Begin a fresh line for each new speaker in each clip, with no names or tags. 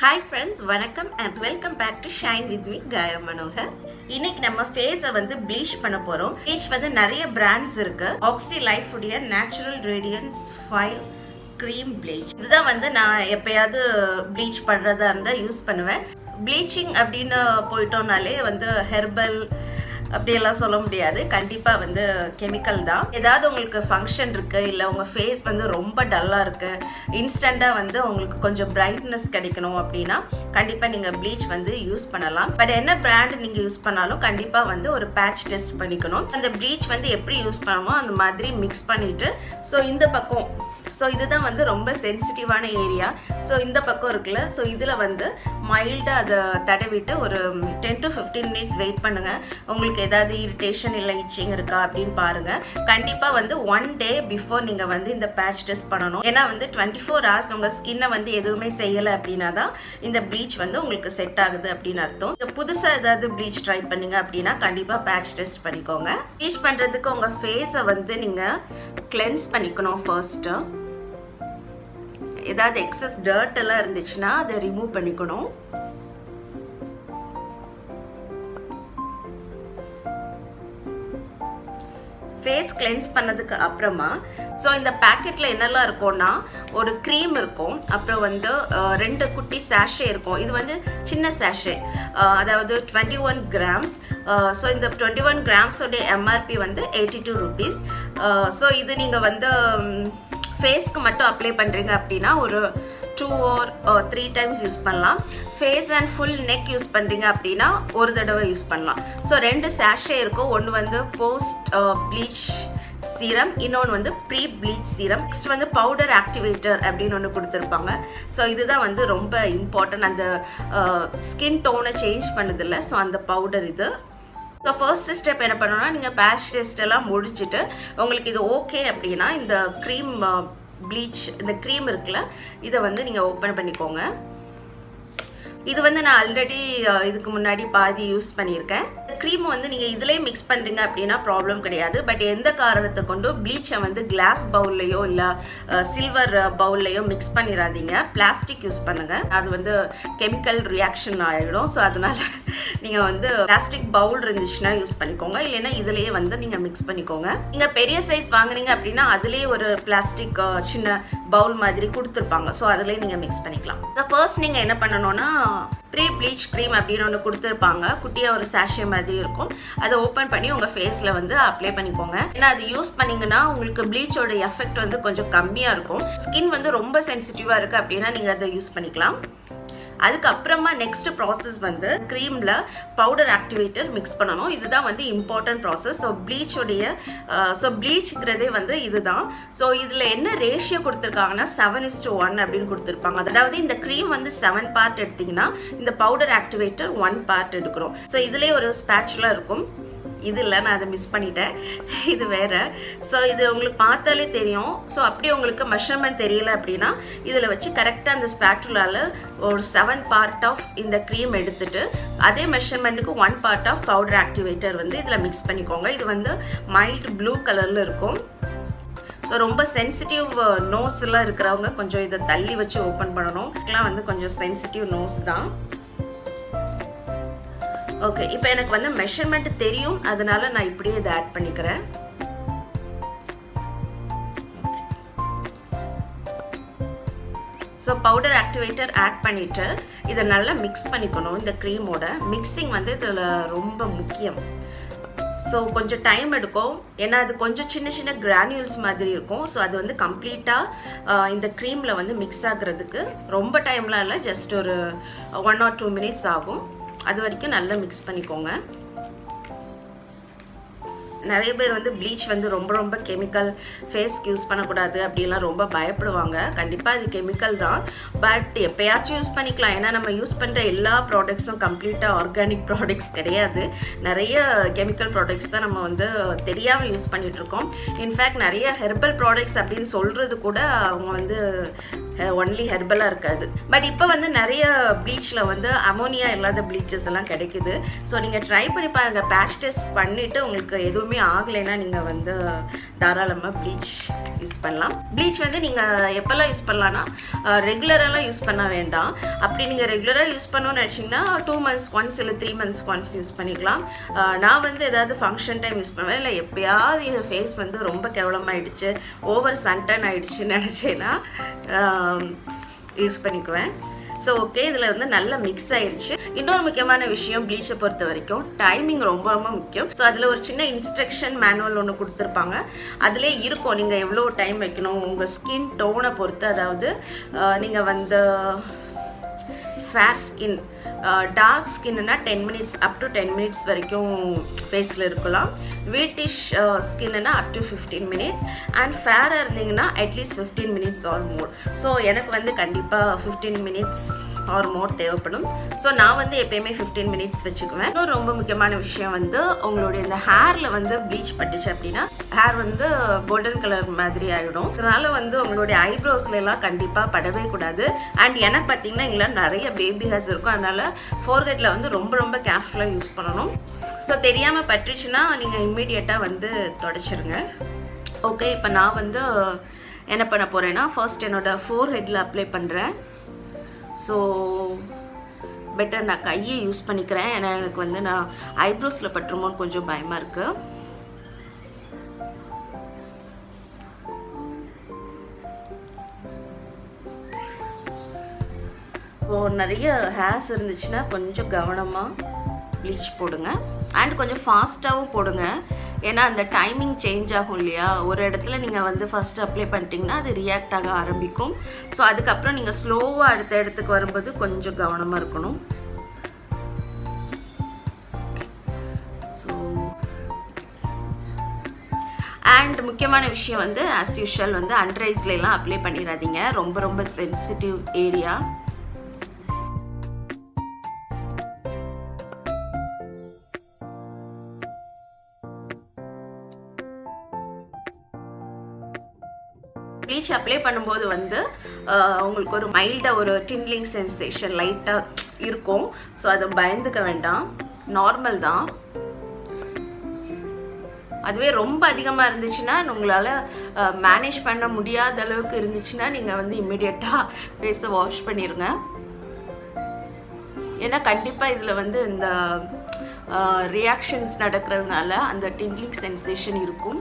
hi friends வணக்கம் and welcome back to shine with me Kaya Manohar இன்னைக்கு நம்ம ஃபேஸை வந்து ப்ளீச் பண்ண போகிறோம் ப்ளீச் வந்து நிறைய பிராண்ட்ஸ் இருக்கு ஆக்சி லைஃப் உடைய natural radiance five cream bleach இதுதான் வந்து நான் எப்பயாவது ப்ளீச் பண்ணுறதா இருந்தால் யூஸ் பண்ணுவேன் ப்ளீச்சிங் அப்படின்னு போயிட்டோம்னாலே வந்து ஹெர்பல் அப்படியெல்லாம் சொல்ல முடியாது கண்டிப்பாக வந்து கெமிக்கல் தான் ஏதாவது உங்களுக்கு ஃபங்க்ஷன் இருக்குது இல்லை உங்கள் ஃபேஸ் வந்து ரொம்ப டல்லாக இருக்குது இன்ஸ்டண்ட்டாக வந்து உங்களுக்கு கொஞ்சம் பிரைட்னஸ் கிடைக்கணும் அப்படின்னா கண்டிப்பாக நீங்கள் ப்ளீச் வந்து யூஸ் பண்ணலாம் பட் என்ன பிராண்ட் நீங்கள் யூஸ் பண்ணாலும் கண்டிப்பாக வந்து ஒரு பேட்ச் டெஸ்ட் பண்ணிக்கணும் அந்த ப்ளீச் வந்து எப்படி யூஸ் பண்ணணுமோ அந்த மாதிரி மிக்ஸ் பண்ணிவிட்டு ஸோ இந்த பக்கம் ஸோ இதுதான் வந்து ரொம்ப சென்சிட்டிவான ஏரியா ஸோ இந்த பக்கம் இருக்குல்ல ஸோ இதில் வந்து மைல்டாக அதை தடவிட்டு ஒரு ten to fifteen minutes wait பண்ணுங்கள் உங்களுக்கு ஏதாவது இரிட்டேஷன் இல்லை இச்சிங் இருக்கா அப்படின்னு பாருங்கள் கண்டிப்பாக வந்து ஒன் டே பிஃபோர் நீங்கள் வந்து இந்த பேட்ச் டெஸ்ட் பண்ணணும் ஏன்னா வந்து டுவெண்ட்டி ஃபோர் ஹவர்ஸ் உங்கள் ஸ்கின்னை வந்து எதுவுமே செய்யலை அப்படின்னா தான் இந்த ப்ளீச் வந்து உங்களுக்கு செட் ஆகுது அப்படின்னு அர்த்தம் இப்போ புதுசாக ஏதாவது ப்ளீச் ட்ரை பண்ணீங்க அப்படின்னா கண்டிப்பாக பேட்ச் டெஸ்ட் பண்ணிக்கோங்க ப்ளீச் பண்ணுறதுக்கு உங்கள் ஃபேஸை வந்து நீங்கள் கிளென்ஸ் பண்ணிக்கணும் ஃபர்ஸ்ட்டு ஏதாவது எக்ஸஸ் டர்ட் எல்லாம் இருந்துச்சுன்னா அதை ரிமூவ் பண்ணிக்கணும் ஃபேஸ் கிளென்ஸ் பண்ணதுக்கு அப்புறமா ஸோ இந்த பேக்கெட்டில் என்னெல்லாம் இருக்கும்னா ஒரு க்ரீம் இருக்கும் அப்புறம் வந்து ரெண்டு குட்டி சேஷே இருக்கும் இது வந்து சின்ன சேஷே அதாவது டுவெண்ட்டி ஒன் கிராம்ஸ் ஸோ இந்த டுவெண்ட்டி ஒன் கிராம்ஸோடைய எம்ஆர்பி வந்து எயிட்டி டூ ருபீஸ் ஸோ இது நீங்கள் வந்து ஃபேஸ்க்கு மட்டும் அப்ளை பண்ணுறீங்க அப்படின்னா ஒரு two or three times use பண்ணலாம் face and full neck use பண்ணுறீங்க அப்படின்னா ஒரு தடவை யூஸ் பண்ணலாம் ஸோ ரெண்டு சேஷே இருக்கும் ஒன்று வந்து போஸ்ட் ப்ளீச் சீரம் இன்னொன்று வந்து ப்ரீ ப்ளீச் சீரம் நெக்ஸ்ட் வந்து பவுடர் ஆக்டிவேட்டர் அப்படின்னு ஒன்று கொடுத்துருப்பாங்க ஸோ இதுதான் வந்து ரொம்ப இம்பார்ட்டன்ட் அந்த ஸ்கின் டோனை சேஞ்ச் பண்ணுதில்ல ஸோ அந்த பவுடர் இது ஸோ ஃபர்ஸ்ட் ஸ்டெப் என்ன பண்ணணும்னா நீங்கள் பேட்ச் டெஸ்ட் எல்லாம் முடிச்சுட்டு உங்களுக்கு இது ஓகே அப்படின்னா இந்த க்ரீம் ப்ளீச் இந்த க்ரீம் இருக்குல்ல இதை வந்து நீங்கள் ஓப்பன் பண்ணிக்கோங்க இது வந்து நான் ஆல்ரெடி இதுக்கு முன்னாடி பாதி யூஸ் பண்ணியிருக்கேன் க்ரீம் வந்து நீங்கள் இதிலே மிக்ஸ் பண்ணுறீங்க அப்படின்னா ப்ராப்ளம் கிடையாது பட் எந்த காரணத்தை கொண்டும் ப்ளீச்சை வந்து கிளாஸ் பவுல்லையோ இல்லை சில்வர் பவுல்லையோ மிக்ஸ் பண்ணிடாதீங்க பிளாஸ்டிக் யூஸ் பண்ணுங்கள் அது வந்து கெமிக்கல் ரியாக்ஷன் ஆகிடும் ஸோ அதனால் நீங்கள் வந்து பிளாஸ்டிக் பவுல் இருந்துச்சுன்னா யூஸ் பண்ணிக்கோங்க இல்லைன்னா இதுலேயே வந்து நீங்கள் மிக்ஸ் பண்ணிக்கோங்க நீங்கள் பெரிய சைஸ் வாங்குறீங்க அப்படின்னா அதுலேயே ஒரு பிளாஸ்டிக் சின்ன பவுல் மாதிரி கொடுத்துருப்பாங்க ஸோ அதுலேயே நீங்கள் மிக்ஸ் பண்ணிக்கலாம் ஸோ ஃபர்ஸ்ட் நீங்கள் என்ன பண்ணணும்னா ப்ரீ ப்ளீச் க்ரீம் அப்படின்னு ஒன்று கொடுத்துருப்பாங்க குட்டியாக ஒரு சாஷே மாதிரி இருக்கும் அதை ஓப்பன் பண்ணி உங்கள் ஃபேஸில் வந்து அப்ளை பண்ணிக்கோங்க ஏன்னா அது யூஸ் பண்ணிங்கன்னா உங்களுக்கு ப்ளீச்சோட எஃபெக்ட் வந்து கொஞ்சம் கம்மியாக இருக்கும் ஸ்கின் வந்து ரொம்ப சென்சிட்டிவாக இருக்குது அப்படின்னா நீங்கள் அதை யூஸ் பண்ணிக்கலாம் அதுக்கப்புறமா நெக்ஸ்ட் ப்ராசஸ் வந்து க்ரீமில் பவுடர் ஆக்டிவேட்டர் மிக்ஸ் பண்ணணும் இதுதான் வந்து இம்பார்ட்டன்ட் ப்ராசஸ் ஸோ ப்ளீச்சோடைய ஸோ ப்ளீச்ங்கிறதே வந்து இதுதான் ஸோ இதில் என்ன ரேஷியோ கொடுத்துருக்காங்கன்னா செவன் இஸ் டு ஒன் அப்படின்னு கொடுத்துருப்பாங்க அதாவது இந்த க்ரீம் வந்து செவன் பார்ட் எடுத்திங்கன்னா இந்த பவுடர் ஆக்டிவேட்டர் ஒன் பார்ட் எடுக்கிறோம் ஸோ இதுலேயே ஒரு ஸ்பேச்சுலாக இருக்கும் இது இல்லை நான் அதை மிஸ் பண்ணிட்டேன் இது வேறு ஸோ இது உங்களுக்கு பார்த்தாலே தெரியும் ஸோ அப்படியே உங்களுக்கு மெஷர்மெண்ட் தெரியல அப்படின்னா இதில் வச்சு கரெக்டாக அந்த ஸ்பேட்டுலாவில் ஒரு செவன் பார்ட் ஆஃப் இந்த க்ரீம் எடுத்துட்டு அதே மெஷர்மெண்ட்டுக்கு one part of powder activator வந்து இதில் மிக்ஸ் பண்ணிக்கோங்க இது வந்து மைல்ட் ப்ளூ கலரில் இருக்கும் ஸோ ரொம்ப சென்சிட்டிவ் நோஸ்லாம் இருக்கிறவங்க கொஞ்சம் இதை தள்ளி வச்சு ஓப்பன் பண்ணணும் இதெல்லாம் வந்து கொஞ்சம் சென்சிட்டிவ் நோஸ் தான் ஓகே இப்போ எனக்கு வந்து மெஷர்மெண்ட் தெரியும் அதனால நான் இப்படியே இதை ஆட் பண்ணிக்கிறேன் ஸோ பவுடர் ஆக்டிவேட்டர் ஆட் பண்ணிவிட்டு இதை நல்லா மிக்ஸ் பண்ணிக்கணும் இந்த க்ரீமோட மிக்சிங் வந்து இதில் ரொம்ப முக்கியம் ஸோ கொஞ்சம் டைம் எடுக்கும் ஏன்னா அது கொஞ்சம் சின்ன சின்ன கிரானியூல்ஸ் மாதிரி இருக்கும் ஸோ அது வந்து கம்ப்ளீட்டாக இந்த க்ரீமில் வந்து மிக்ஸ் ஆகுறதுக்கு ரொம்ப டைம்லாம் இல்லை ஜஸ்ட் ஒரு ஒன் ஆர் டூ மினிட்ஸ் ஆகும் அது வரைக்கும் நல்லா மிக்ஸ் பண்ணிக்கோங்க நிறைய பேர் வந்து ப்ளீச் வந்து ரொம்ப ரொம்ப கெமிக்கல் ஃபேஸ்க்கு யூஸ் பண்ணக்கூடாது அப்படிலாம் ரொம்ப பயப்படுவாங்க கண்டிப்பாக அது கெமிக்கல் தான் பட் எப்போயாச்சும் யூஸ் பண்ணிக்கலாம் ஏன்னா நம்ம யூஸ் பண்ணுற எல்லா ப்ராடக்ட்ஸும் கம்ப்ளீட்டாக ஆர்கானிக் ப்ராடக்ட்ஸ் கிடையாது நிறைய கெமிக்கல் ப்ராடக்ட்ஸ் தான் நம்ம வந்து தெரியாமல் யூஸ் பண்ணிகிட்ருக்கோம் இன்ஃபேக்ட் நிறைய ஹெர்பல் ப்ராடக்ட்ஸ் அப்படின்னு சொல்கிறது கூட அவங்க வந்து ஒன்லி ஹெர்பலாக இருக்காது பட் இப்போ வந்து நிறைய ப்ளீச்சில் வந்து அமோனியா இல்லாத ப்ளீச்சஸ் எல்லாம் கிடைக்குது ஸோ நீங்கள் ட்ரை பண்ணி பாருங்கள் பேட்ச் டெஸ்ட் பண்ணிவிட்டு உங்களுக்கு எதுவுமே எதுவுமே ஆகலைன்னா நீங்கள் வந்து தாராளமாக ப்ளீச் யூஸ் பண்ணலாம் ப்ளீச் வந்து நீங்கள் எப்போல்லாம் யூஸ் பண்ணலான்னா ரெகுலராலாம் யூஸ் பண்ண வேண்டாம் அப்படி நீங்கள் ரெகுலராக யூஸ் பண்ணணும்னு நினச்சிங்கன்னா டூ மந்த்ஸ் ஒன்ஸ் இல்லை த்ரீ மந்த்ஸ் ஒன்ஸ் யூஸ் பண்ணிக்கலாம் அஹ் நான் வந்து ஏதாவது ஃபங்க்ஷன் டைம் யூஸ் பண்ணுவேன் இல்லை எப்பயாவது என் ஃபேஸ் வந்து ரொம்ப கேவலமாயிடுச்சு ஓவர் சன்டன் ஆயிடுச்சுன்னு நினச்சேன்னா யூஸ் பண்ணிக்குவேன் ஸோ ஓகே இதில் வந்து நல்லா மிக்ஸ் ஆயிருச்சு இன்னொரு முக்கியமான விஷயம் ப்ளீச்சை பொறுத்த வரைக்கும் டைமிங் ரொம்ப ரொம்ப முக்கியம் ஸோ அதில் ஒரு சின்ன இன்ஸ்ட்ரக்ஷன் மேனுவல் ஒன்று கொடுத்துருப்பாங்க அதிலே இருக்கும் நீங்கள் எவ்வளோ டைம் வைக்கணும் உங்கள் ஸ்கின் டோனை பொறுத்து அதாவது நீங்கள் வந்து ஃபேர் ஸ்கின் டார்க் ஸ்கின்னா ten minutes up to ten minutes வரைக்கும் ஃபேஸில் இருக்கலாம் வீட்டிஷ் ஸ்கின்னா up to fifteen minutes and ஃபேராக இருந்தீங்கன்னா at least fifteen minutes or more so எனக்கு வந்து கண்டிப்பாக ஃபிஃப்டீன் மினிட்ஸ் ஆர் மோர் தேவைப்படும் ஸோ நான் வந்து எப்பயுமே ஃபிஃப்டீன் மினிட்ஸ் வச்சுக்குவேன் இன்னொரு ரொம்ப முக்கியமான விஷயம் வந்து உங்களுடைய இந்த ஹேரில் வந்து ப்ளீச் பட்டுச்சு அப்படின்னா ஹேர் வந்து கோல்டன் கலர் மாதிரி ஆகிடும் அதனால வந்து உங்களுடைய ஐப்ரோஸ்ல எல்லாம் கண்டிப்பாக படவே கூடாது அண்ட் எனக்கு பார்த்தீங்கன்னா இங்கெல்லாம் நிறைய பேபி ஹேர்ஸ் இருக்கும் அதனால ஃபோர்ஹெட்டில் வந்து ரொம்ப ரொம்ப கேர்ஃபுல்லாக யூஸ் பண்ணணும் ஸோ தெரியாமல் பட்டுச்சுன்னா நீங்கள் இம்மிடியட்டாக வந்து தொடச்சிருங்க ஓகே இப்போ நான் வந்து என்ன பண்ண போகிறேன்னா ஃபர்ஸ்ட் என்னோடய ஃபோர் ஹெட்டில் அப்ளை பண்ணுறேன் ஸோ பெட்டர் நான் கையை யூஸ் பண்ணிக்கிறேன் ஏன்னா எனக்கு வந்து நான் ஐப்ரோஸில் பட்டுருமோன்னு கொஞ்சம் பயமாக இருக்குது இப்போ நிறைய ஹேர்ஸ் இருந்துச்சுன்னா கொஞ்சம் கவனமாக ப்ளீச் போடுங்க அண்ட் கொஞ்சம் ஃபாஸ்ட்டாகவும் போடுங்க ஏன்னா அந்த டைமிங் சேஞ்ச் ஆகும் இல்லையா ஒரு இடத்துல நீங்கள் வந்து ஃபஸ்ட்டு அப்ளை பண்ணிட்டீங்கன்னா அது ரியாக்ட் ஆக ஆரம்பிக்கும் ஸோ அதுக்கப்புறம் நீங்கள் ஸ்லோவாக அடுத்த இடத்துக்கு வரும்போது கொஞ்சம் கவனமாக இருக்கணும் ஸோ அண்ட் முக்கியமான விஷயம் வந்து ஆஸ் யூஷுவல் வந்து அண்ட்ரைஸ்லாம் அப்ளை பண்ணிடாதீங்க ரொம்ப ரொம்ப சென்சிட்டிவ் ஏரியா ப்ளீச் அப்ளை பண்ணும்போது வந்து உங்களுக்கு ஒரு மைல்டாக ஒரு டின்லிங் சென்சேஷன் லைட்டாக இருக்கும் ஸோ அதை பயந்துக்க வேண்டாம் நார்மல் தான் அதுவே ரொம்ப அதிகமாக இருந்துச்சுன்னா உங்களால் மேனேஜ் பண்ண முடியாத அளவுக்கு இருந்துச்சுன்னா நீங்கள் வந்து இம்மிடியட்டாக ஃபேஸை வாஷ் பண்ணிடுங்க ஏன்னா கண்டிப்பாக இதில் வந்து இந்த ரியாக்ஷன்ஸ் நடக்கிறதுனால அந்த டின்லிங் சென்சேஷன் இருக்கும்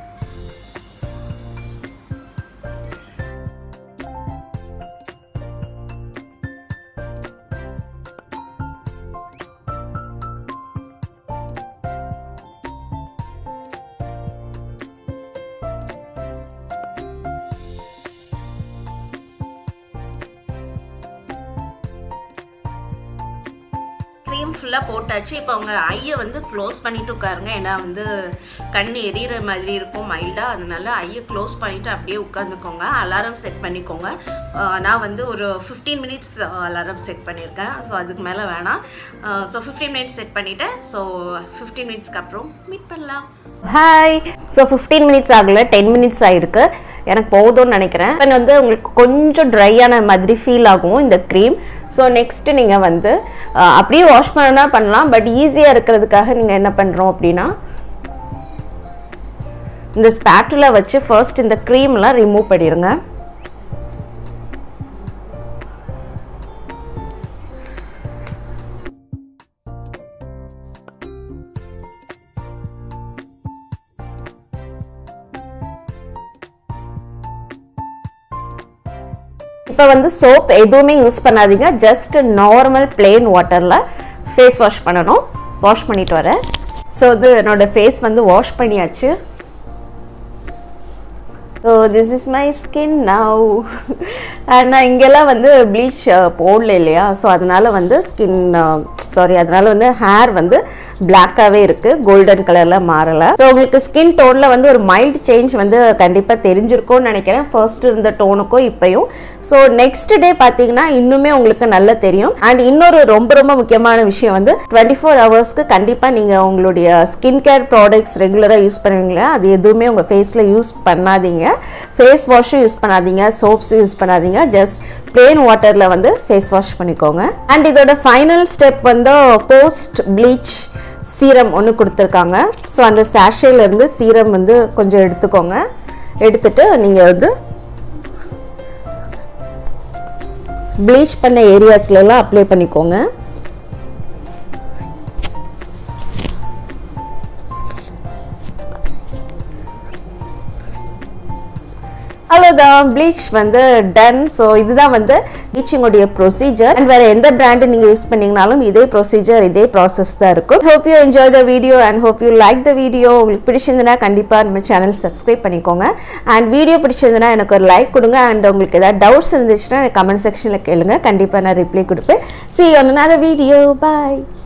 க்ரீம் ஃபுல்லாக போட்டாச்சு இப்போ அவங்க ஐயை வந்து க்ளோஸ் பண்ணிட்டு உட்காருங்க ஏன்னா வந்து கண் எரியிற மாதிரி இருக்கும் மைல்டாக அதனால ஐயை க்ளோஸ் பண்ணிவிட்டு அப்படியே உட்காந்துக்கோங்க அலாரம் செட் பண்ணிக்கோங்க நான் வந்து ஒரு ஃபிஃப்டீன் மினிட்ஸ் அலாரம் செட் பண்ணியிருக்கேன் ஸோ அதுக்கு மேலே வேணாம் ஸோ ஃபிஃப்டீன் மினிட்ஸ் செட் பண்ணிவிட்டேன் ஸோ ஃபிஃப்டீன் மினிட்ஸ்க்கு அப்புறம் மீட் பண்ணலாம்
ஹாய் ஸோ ஃபிஃப்டீன் மினிட்ஸ் ஆகல டென் மினிட்ஸ் ஆயிருக்கு எனக்கு போதும்னு நினைக்கிறேன் தென் வந்து உங்களுக்கு கொஞ்சம் ட்ரையான மாதிரி ஃபீல் ஆகும் இந்த க்ரீம் ஸோ நெக்ஸ்ட்டு நீங்கள் வந்து அஹ், அப்படியே வாஷ் பண்ணனா பண்ணலாம் பட் ஈஸியாக இருக்கிறதுக்காக நீங்கள் என்ன பண்ணுறோம் அப்படின்னா இந்த ஸ்பேட்டுலா வச்சு ஃபர்ஸ்ட் இந்த க்ரீம்லாம் ரிமூவ் பண்ணிடுங்க இப்போ வந்து சோப் எதுவுமே யூஸ் பண்ணாதீங்க ஜஸ்ட் நார்மல் பிளெயின் வாட்டரில் ஃபேஸ் வாஷ் பண்ணணும் வாஷ் பண்ணிட்டு வரேன் ஸோ இது என்னோட ஃபேஸ் வந்து வாஷ் பண்ணியாச்சு so this is my skin now நான் இங்கெல்லாம் வந்து ப்ளீச் போடல இல்லையா ஸோ அதனால வந்து ஸ்கின் சாரி அதனால வந்து ஹேர் வந்து பிளாக்காகவே இருக்குது கோல்டன் கலரில் மாறலை ஸோ உங்களுக்கு ஸ்கின் டோனில் வந்து ஒரு மைல்டு சேஞ்ச் வந்து கண்டிப்பாக தெரிஞ்சிருக்கும்னு நினைக்கிறேன் ஃபர்ஸ்ட் இருந்த டோனுக்கும் இப்போயும் ஸோ நெக்ஸ்ட் டே பார்த்தீங்கன்னா இன்னுமே உங்களுக்கு நல்லா தெரியும் அண்ட் இன்னொரு ரொம்ப ரொம்ப முக்கியமான விஷயம் வந்து டுவெண்ட்டி ஃபோர் ஹவர்ஸ்க்கு கண்டிப்பாக நீங்கள் உங்களுடைய ஸ்கின் கேர் ப்ராடக்ட்ஸ் ரெகுலராக யூஸ் பண்ணுவீங்களா அது எதுவுமே உங்கள் ஃபேஸில் யூஸ் பண்ணாதீங்க ஃபேஸ் வாஷும் யூஸ் பண்ணாதீங்க சோப்ஸும் யூஸ் பண்ணாதீங்க ஜஸ்ட் plain வாட்டரில் வந்து ஃபேஸ் வாஷ் பண்ணிக்கோங்க அண்ட் இதோட ஃபைனல் ஸ்டெப் வந்து போஸ்ட் ப்ளீச் சீரம் ஒன்று கொடுத்துருக்காங்க ஸோ அந்த சாஷேலேருந்து சீரம் வந்து கொஞ்சம் எடுத்துக்கோங்க எடுத்துட்டு நீங்கள் வந்து ப்ளீச் பண்ண ஏரியாஸ்லலாம் அப்ளை பண்ணிக்கோங்க அவ்வளோதான் ப்ளீச் வந்து டன் ஸோ இதுதான் வந்து ப்ளீச்சிங்குடைய ப்ரொசீஜர் அண்ட் வேறு எந்த பிராண்டு நீங்கள் யூஸ் பண்ணீங்கனாலும் இதே ப்ரொசீஜர் இதே ப்ராசஸ் தான் இருக்கும் hope you enjoy the video and hope you like the video உங்களுக்கு பிடிச்சிருந்தனா கண்டிப்பாக நம்ம சேனல் சப்ஸ்கிரைப் பண்ணிக்கோங்க அண்ட் வீடியோ பிடிச்சிருந்தனா எனக்கு ஒரு லைக் கொடுங்க அண்ட் உங்களுக்கு ஏதாவது டவுட்ஸ் இருந்துச்சுன்னா கமெண்ட் செக்ஷனில் கேளுங்க கண்டிப்பாக நான் ரிப்ளை கொடுப்பேன் சி ஒன் another வீடியோ பாய்